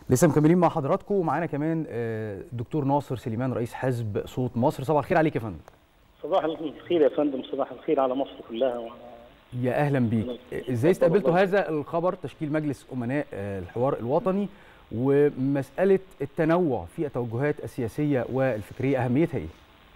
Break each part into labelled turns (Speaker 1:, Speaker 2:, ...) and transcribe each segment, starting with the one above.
Speaker 1: لسه مكملين مع حضراتكم ومعانا كمان آه، دكتور ناصر سليمان رئيس حزب صوت مصر صباح الخير عليك يا فندم
Speaker 2: صباح الخير يا فندم صباح الخير على مصر كلها وعلى
Speaker 1: يا اهلا بيك ازاي استقبلتوا هذا الخبر تشكيل مجلس امناء آه، الحوار الوطني ومساله التنوع في التوجهات السياسيه والفكريه اهميتها ايه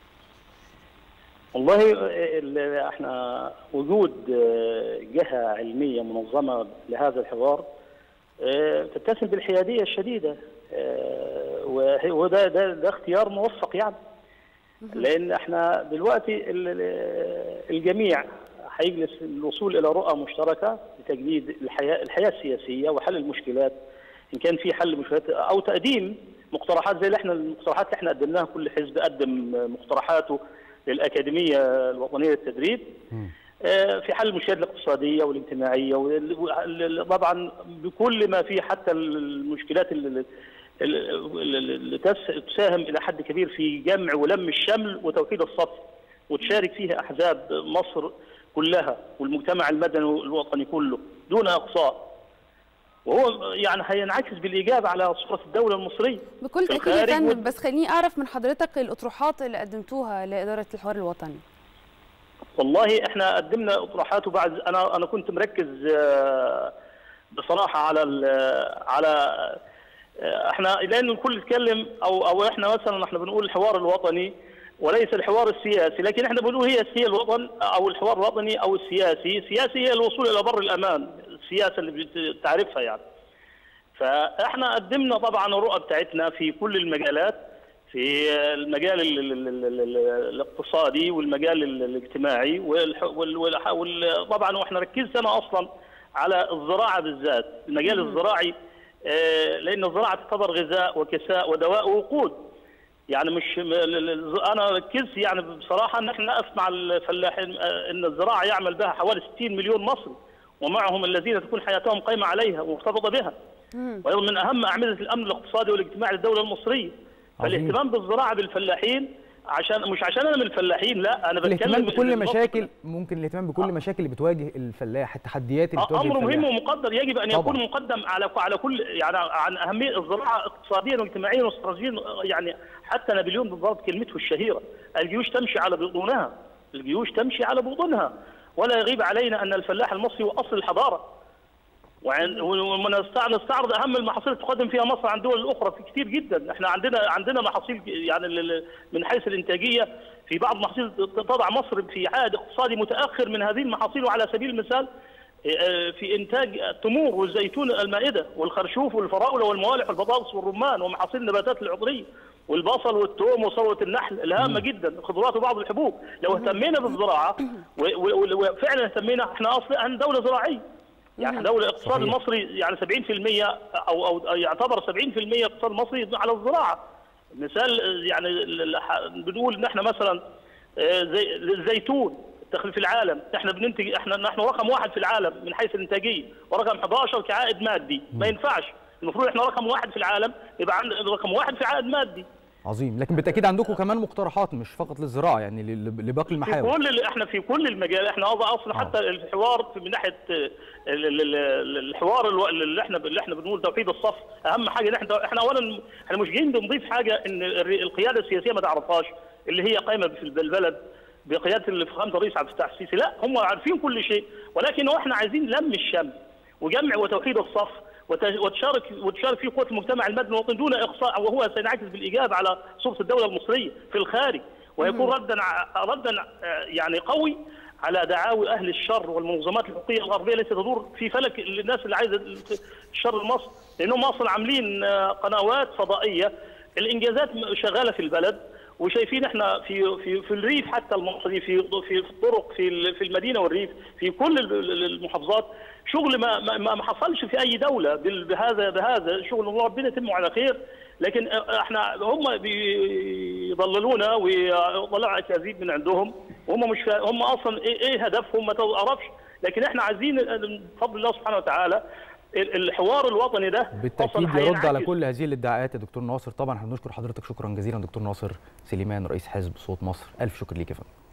Speaker 2: والله ال- احنا وجود آه، جهه علميه منظمه لهذا الحوار آه، تتسم بالحياديه الشديده آه، وه- وده ده, ده اختيار موفق يعني لان احنا دلوقتي ال- ال- الجميع هيجلس الوصول الى رؤى مشتركه لتجديد الحياه الحياه السياسيه وحل المشكلات ان كان في حل مشكلات او تقديم مقترحات زي اللي احنا المقترحات اللي احنا قدمناها كل حزب قدم مقترحاته للاكاديميه الوطنيه للتدريب آه، في حل المشكلات الاقتصاديه والاجتماعيه وال- وال- طبعا بكل ما فيه حتى المشكلات اللي اللي تس- تساهم الى حد كبير في جمع ولم الشمل وتوحيد الصف وتشارك فيها احزاب مصر كلها والمجتمع المدني الوطني كله دون اقصاء وهو يعني هينعكس بالايجاب على صوره الدوله المصريه
Speaker 3: بكل
Speaker 2: في
Speaker 3: تأكيد يا
Speaker 2: الخارج
Speaker 3: فندم
Speaker 2: وال-
Speaker 3: بس خليني أعرف من حضرتك الأطروحات اللي قدمتوها لإدارة الحوار الوطني
Speaker 2: والله احنا قدمنا اطروحات وبعد انا انا كنت مركز آه، بصراحه على ال- على آه، احنا لان الكل يتكلم او او احنا مثلا احنا بنقول الحوار الوطني وليس الحوار السياسي لكن احنا بنقول هي هي الوطن او الحوار الوطني او السياسي السياسي هي الوصول الى بر الامان السياسه اللي بتعرفها يعني فاحنا قدمنا طبعا الرؤى بتاعتنا في كل المجالات في المجال ال- ال- ال- ال- ال- الاقتصادي والمجال ال- الاجتماعي والح- وال- والح- وال- طبعا واحنا ركزت انا اصلا على الزراعه بالذات المجال الزراعي آه، لان الزراعه تعتبر غذاء وكساء ودواء ووقود يعني مش م- ال- ال- انا ركزت يعني بصراحه ان احنا نقف مع الفلاحين آه، ان الزراعه يعمل بها حوالي 60 مليون مصري ومعهم الذين تكون حياتهم قائمه عليها ومرتبطه بها وهي من اهم اعمده الامن الاقتصادي والاجتماعي للدوله المصريه
Speaker 1: عظيم.
Speaker 2: فالاهتمام بالزراعه بالفلاحين عشان مش عشان انا من الفلاحين لا انا
Speaker 1: الاهتمام
Speaker 2: بتكلم
Speaker 1: بكل
Speaker 2: إن مصر-
Speaker 1: مشاكل ممكن الاهتمام بكل مشاكل اللي بتواجه الفلاح التحديات اللي بتواجه
Speaker 2: امر
Speaker 1: الفلاح
Speaker 2: مهم ومقدر يجب ان
Speaker 1: طبعاً.
Speaker 2: يكون مقدم على على كل يعني عن اهميه الزراعه اقتصاديا واجتماعيا واستراتيجيا يعني حتى نابليون بالضبط كلمته الشهيره الجيوش تمشي على بطونها الجيوش تمشي على بطونها ولا يغيب علينا ان الفلاح المصري هو اصل الحضاره وعن- ونستعرض اهم المحاصيل اللي تقدم فيها مصر عن دول الاخرى في كتير جدا احنا عندنا عندنا محاصيل يعني ال- ال- من حيث الانتاجيه في بعض المحاصيل تضع مصر في عائد اقتصادي متاخر من هذه المحاصيل وعلى سبيل المثال آه، في انتاج التمور والزيتون المائده والخرشوف والفراوله والموالح والبطاطس والرمان ومحاصيل النباتات العطريه والبصل والثوم وثروه النحل الهامه جدا الخضروات وبعض الحبوب لو اهتمينا بالزراعه و- و- وفعلا اهتمينا احنا اصلا احنا دوله زراعيه يعني دولة الاقتصاد
Speaker 1: صحيح.
Speaker 2: المصري يعني 70% او او أو يعتبر 70% الاقتصاد المصري على الزراعه. مثال آه، يعني ال- ال- ح- بنقول ان احنا مثلا آه، زي الزيتون الدخل في العالم احنا بننتج احنا نحن رقم واحد في العالم من حيث الانتاجيه ورقم 11 كعائد مادي ما ينفعش المفروض احنا رقم واحد في العالم يبقى عندنا رقم واحد في عائد مادي
Speaker 1: عظيم لكن بالتاكيد عندكم كمان مقترحات مش فقط للزراعه يعني لل- لباقي
Speaker 2: في
Speaker 1: المحاور
Speaker 2: كل ال- احنا في كل المجال احنا اصلا اصلا
Speaker 1: آه.
Speaker 2: حتى الحوار في من ناحيه ال- ال- ال- الحوار الو- اللي احنا اللي احنا بنقول توحيد الصف اهم حاجه ان احنا احنا اولا احنا مش جايين بنضيف حاجه ان الر- القياده السياسيه ما تعرفهاش اللي هي قائمه في البلد بقياده اللي فخامه الرئيس عبد الفتاح السيسي لا هم عارفين كل شيء ولكن هو احنا عايزين لم الشمل وجمع وتوحيد الصف وت- وتشارك وتشارك في قوه المجتمع المدني الوطني دون اقصاء وهو سينعكس بالايجاب على صوره الدوله المصريه في الخارج ويكون ردا ع- ردا آه، يعني قوي على دعاوى اهل الشر والمنظمات الحقوقيه الغربيه التي تدور في فلك الناس اللي عايزه الشر لمصر لانهم اصلا عاملين آه، قنوات فضائيه الانجازات شغاله في البلد وشايفين احنا في في في الريف حتى المصري في في الطرق في ال- في المدينه والريف في كل ال- ال- المحافظات شغل ما ما ما حصلش في اي دوله بال- بهذا بهذا شغل الله ربنا يتمه على خير لكن احنا هم بيضللونا ويطلعوا اكاذيب من عندهم وهم مش فا- هم اصلا ايه, إيه هدفهم ما تعرفش لكن احنا عايزين بفضل الله سبحانه وتعالى ال- الحوار الوطني ده
Speaker 1: بالتاكيد
Speaker 2: أصلاً
Speaker 1: يرد على
Speaker 2: هينعكس
Speaker 1: كل هذه الادعاءات يا دكتور ناصر طبعا احنا بنشكر حضرتك شكرا جزيلا دكتور ناصر سليمان رئيس حزب صوت مصر الف شكر ليك يا فندم